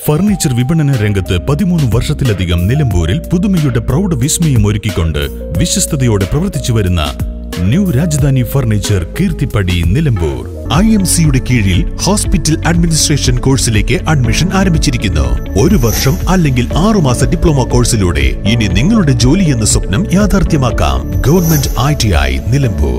furniture വിപണന രംഗത്ത് പതിമൂന്ന് വർഷത്തിലധികം നിലമ്പൂരിൽ പുതുമയുടെ പ്രൗഢ വിസ്മയം ഒരുക്കിക്കൊണ്ട് വിശ്വസ്തയോടെ പ്രവർത്തിച്ചു വരുന്ന new Rajadhani furniture Keerthipadi Nilambur I M സിയുടെ കീഴിൽ ഹോസ്പിറ്റൽ അഡ്മിനിസ്ട്രേഷൻ കോഴ്സിലേക്ക് അഡ്മിഷൻ ആരംഭിച്ചിരിക്കുന്നു ഒരു വർഷം അല്ലെങ്കിൽ ആറുമാസ ഡിപ്ലോമ കോഴ്സിലൂടെ ഇനി നിങ്ങളുടെ ജോലി എന്ന സ്വപ്നം യാഥാർത്ഥ്യമാക്കാം government I T I Nilambur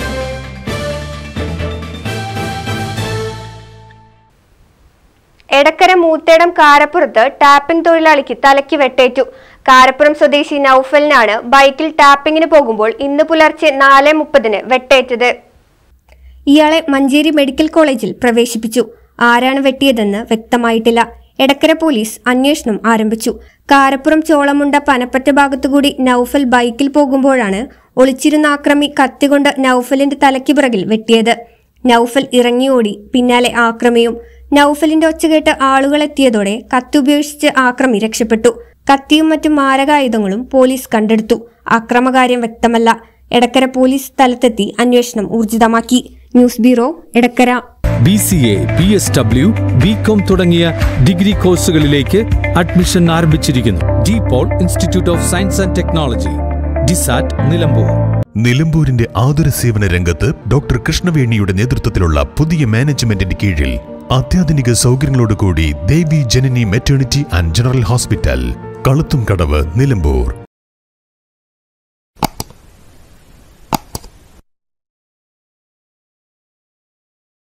Edakkara Moothedam കാരപ്പുറത്ത് ടാപ്പിംഗ് തൊഴിലാളിക്ക് തലയ്ക്ക് വെട്ടേറ്റു കാരപ്പുറം സ്വദേശി നൌഫലിനാണ് ബൈക്കിൽ ടാപ്പിംഗിന് പോകുമ്പോൾ ഇന്ന് പുലർച്ചെ നാല് മുപ്പതിന് വെട്ടേറ്റത് ഇയാളെ മഞ്ചേരി മെഡിക്കൽ കോളേജിൽ പ്രവേശിപ്പിച്ചു ആരാണ് വെട്ടിയതെന്ന് വ്യക്തമായിട്ടില്ല എടക്കര പോലീസ് അന്വേഷണം ആരംഭിച്ചു കാരപ്പുറം ചോളമുണ്ട പനപ്പറ്റ ഭാഗത്തുകൂടി നൌഫൽ ബൈക്കിൽ പോകുമ്പോഴാണ് ഒളിച്ചിരുന്ന ആക്രമി കത്തികൊണ്ട് നൌഫലിന്റെ തലയ്ക്ക് പിറകിൽ വെട്ടിയത് നൌഫൽ ഇറങ്ങിയോടി പിന്നാലെ ആക്രമിയും നൌഫലിന്റെ ഒച്ച കേട്ട് ആളുകൾ എത്തിയതോടെ കത്തി ഉപയോഗിച്ച് ആക്രമി രക്ഷപ്പെട്ടു കത്തിയും മറ്റു മാരകായുധങ്ങളും പോലീസ് കണ്ടെടുത്തു അക്രമകാര്യം വ്യക്തമല്ല എടക്കര പോലീസ് സ്ഥലത്തെത്തി അന്വേഷണം ഊർജിതമാക്കി news bureau Edakkara B C A B S W B com തുടങ്ങിയ ഡിഗ്രി കോഴ്സുകളിലേക്ക് അഡ്മിഷൻ ആരംഭിച്ചിരിക്കുന്നു De Paul institute of science and technology DiSAT Nilambur നിലമ്പൂരിന്റെ ആതുര സേവന രംഗത്ത് ഡോക്ടർ കൃഷ്ണവേണിയുടെ നേതൃത്വത്തിലുള്ള പുതിയ മാനേജ്മെന്റിന്റെ കീഴിൽ അത്യാധുനിക സൗകര്യങ്ങളോടുകൂടി Devi Janani maternity and general hospital കളുത്തും കടവ് നിലമ്പൂർ